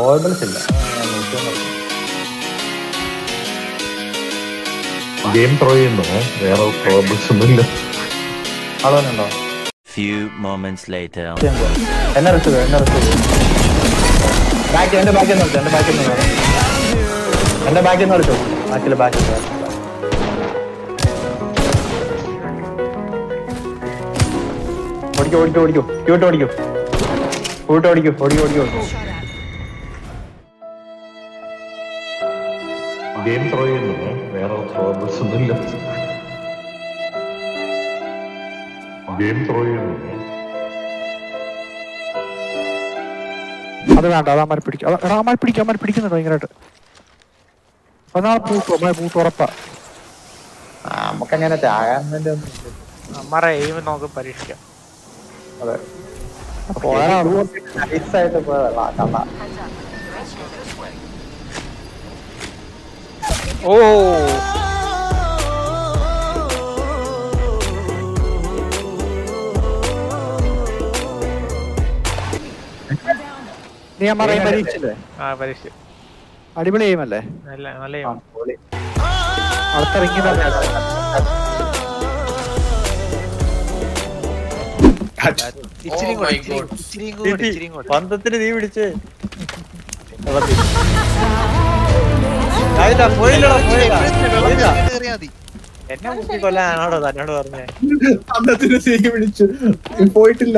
കോൾബിൾസ് ഇല്ല ഞാൻ നോക്കിയൊന്നും game throw ചെയ്യുന്നു വേറെ പ്രോബ്ലംസ് ഒന്നുമില്ല ആളവനുണ്ടോ Few moments later. എന്നെ റിച്ച് എന്നെ റിച്ച് ബാക്ക് എന്റെ ബാക്കിൽ നിന്ന് വിളിച്ചു എന്റെ ബാക്കിൽ നിന്ന് എന്റെ ബാക്കിൽ നിന്ന് വിളിച്ചു ബാക്കിൽ ബാക്കിൽ ഓടിക്കോ ഓടിക്കോ ഓടിക്കോ ക്യൂട്ട് ഓടിക്കോ ക്യൂട്ട് ഓടിക്കോ ഓടിക്കോ ഓടിക്കോ ഗെയിം ത്രോ ചെയ്യുന്നു വേറെ പ്രോബ്ലംസ് ഒന്നുമില്ല ഗെയിം ത്രോ ചെയ്യുന്നു അത് വേണ്ട അത് അമ്മാർ പിടിക്കും അത് എടാ അമ്മാർ പിടിക്കും അമ്മാർ പിടിക്കുന്നുണ്ട് ഭയങ്കരമായിട്ട് അതാ പൂട്ടും അമ്മാർ പൂട്ട് ഉറപ്പാ നമുക്കങ്ങനെ ചാകാൻ വേണ്ടി ഒന്നും ഇല്ല. അമ്മാരെ എയിം നമുക്ക് പരീക്ഷിക്കാം അതെ നൈസായിട്ട് പോയതല്ല കള്ള ഓ നീ അമ്മാർ aim പരീക്ഷിച്ചില്ലേ ആ പരീക്ഷിച്ചു അടിപൊളി aim അല്ലേ നല്ല നല്ല ആ, aim. പൊളി. അടുത്ത റിങ്ങിൽ ഇച്ചിരിയും കൂടെ ഇച്ചിരിയും ഇച്ചിരിയും കൂടെ ഇച്ചിരിയും കൂടെ പന്തത്തിന് തീ പിടിച്ച് പോയില്ലടാ, പോയില്ല എന്നെ മുക്കി കൊല്ലാനാണോ തന്നോട് പറഞ്ഞേ അന്നത്തിന് തീ പിടിച്ചു പോയിട്ടില്ല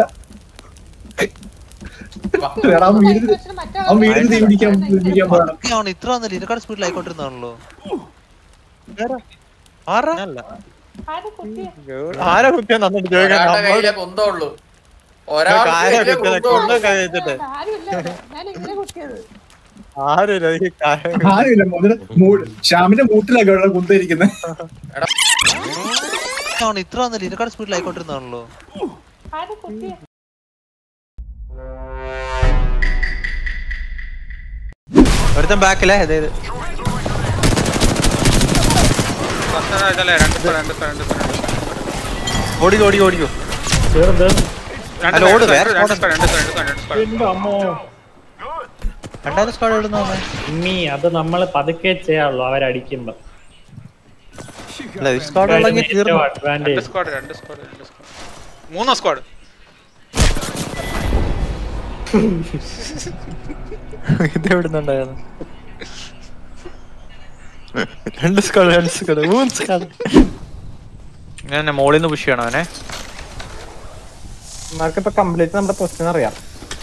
എടാ, അവൻ വീടിന് അവൻ വീടിന് തീ പിടിക്കാൻ പിടിക്കാൻ പോകണം ആണ് ഇത്ര വന്നില്ല ഇതിനെക്കാട് സ്പീഡിൽ ആയിക്കൊണ്ടിരുന്നാണല്ലോ ആരാ ആരാ കുത്തിയ നന്നിട്ട് ചോദിക്കാൻ ഒരാളുടെ നമ്മളോട് കയ്യിലെ കുന്തമുള്ളൂ ആരാ ഒരാളുടെ കയ്യിലെ കുത്തിയത് കുന്തമുള്ളൂ കൊണ്ടൊക്കെ വെച്ചിട്ട് ആരുമില്ല ഈ കാര്യം ആരുമില്ല മുതല് മൂ- ശ്യാമിന്റെ മൂട്ടിലൊക്കെ ഉള്ള കുന്തിരിക്കുന്നത് ആണ് ഇത്ര വന്നില്ല ഇതിനെക്കാട് സ്പീഡിൽ ആയിക്കൊണ്ടിരുന്നാണല്ലോ ഒരുത്തൻ ബാക്കിലെ അതായത് ഓടിക്കോ ഓടിക്കോ ഓടിക്കോ അല്ല, ഓട്, വേറെ രണ്ടായിരം സ്ക്വാഡ് എവിടുന്ന മീ അത് നമ്മൾ പതുക്കെ ചെയ്യാറുള്ളൂ അവരടിക്കുമ്പോ അല്ല സ്ക്വാഡ് ഉള്ളെങ്കിൽ തീർന്നു അഡ്വാൻറ്റേജ് സ്ക്വാഡ് രണ്ട് സ്ക്വാഡ് രണ്ട് സ്ക്വാഡ് മൂന്നോ സ്ക്വാഡ് ഇത് എവിടുന്നുണ്ടായിരുന്നു രണ്ട് സ്ക്വാഡ് രണ്ട് സ്ക്വാഡ് മൂന്ന് സ്ക്വാഡ് ഞാൻ മോളിൽ നിന്ന് പുഷ് ചെയ്യണം അവനെ ഇപ്പൊ കംപ്ലീറ്റ് നമ്മുടെ പൊസിഷൻ അറിയാം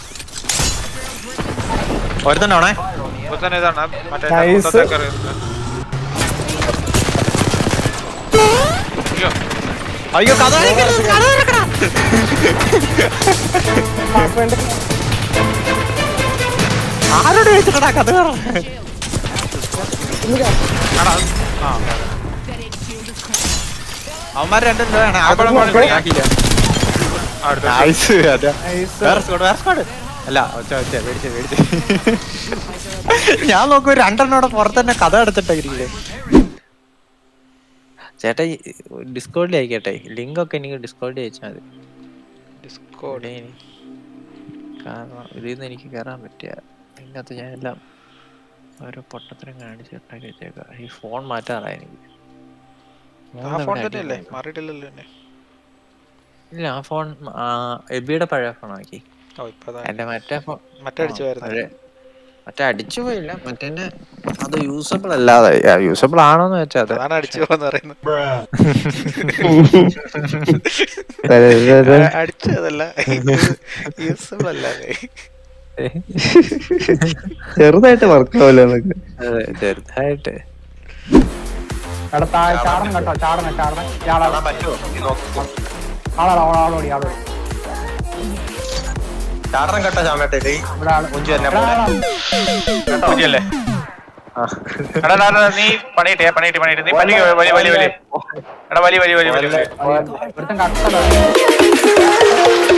ഒരുത്തനാണേ തന്നെ ഇതാണ് മറ്റേ Nice. കുത്തത്തേക്ക് എറിയുന്നത്. അയ്യോ അയ്യോ കഥ അടയ്ക്കരുത്, കഥ അടയ്ക്കടാ. ആരോട് ചോദിച്ചിട്ടാ കഥ പറഞ്ഞത്? എടാ, ആ അവന്മാര് രണ്ടും ഇതാണ്. ആപ്പളം ആപ്പളം കൊണ്ട് ആക്കിയില്ല. അടുത്ത Nice, അതെ. വേറെ സ്ക്വാഡ് വേറെ സ്ക്വാഡ് അല്ല ഒച്ച ഒച്ച മേടിച്ച് മേടിച്ച് ഞാൻ നോക്കൂ രണ്ടെണ്ണോടെ പുറത്ത് തന്നെ കഥ അടച്ചിട്ടിരിക്കില്ലേ ചേട്ടാ ഡിസ്കൗണ്ടിൽ അയക്കട്ടെ ലിങ്ക് ഒക്കെ എനിക്ക് ഡിസ്കൗണ്ടിൽ അയച്ചാൽ മതി ഡിസ്കോഡ് ഇവിടെ ഇനി- കാരണം ഇതിൽ നിന്ന് എനിക്ക് കയറാൻ പറ്റിയ ഇതിനകത്ത് ഞാൻ എല്ലാം ഓരോ പൊട്ടത്തരം കാണിച്ച് ഉണ്ടാക്കി വെച്ചേക്കാം ഈ ഫോൺ മാറ്റാറായി എനിക്ക് ആ മൂന്ന് ഫോൺ ഇവിടെ തന്നെയല്ലേ അടിയിൽ മാറിയിട്ടില്ലല്ലോ എന്നെ ഇല്ല ആ ഫോൺ എബിയുടെ പഴയ ഫോൺ ആക്കി ഓ ഇപ്പൊ അതാ എന്റെ മറ്റേ ഫോൺ മറ്റേ അടിച്ചു വരുന്നത് മറ്റേ അടിച്ചു പോയില്ല മറ്റേ അത് യൂസബിൾ അല്ലാതെ യൂസബിൾ ആണോന്ന് വെച്ചാ അത് അതാണ് അടിച്ചു പോന്ന് പറയുന്നത് അതെ. അടിച്ചതല്ല യൂസബിൾ അല്ലാതെ ചെറുതായിട്ട് വർക്ക് ആവില്ല അതെ ചെറുതായിട്ട് എടാ താഴെ ചാടണം കേട്ടോ ചാടണം ചാടണം ഇയാളാ ആളാ ആളോടി ആളോടി ചാടണം കേട്ടോ ചാമേട്ടെ ഇവിടെ ആള് മുഞ്ചു തന്നെ എടാ, എടാ, പൂജ്യല്ലേ എടാ എടാ, എടാ, നീ പണിയിട്ടേ പണിയിട്ട് പണിയിട്ട് നീ പണി വലിയ വലിയ വലിയ എടാ വലിയ വലിയ വലിയ വലിയ ഒരുത്തൻ കട്ട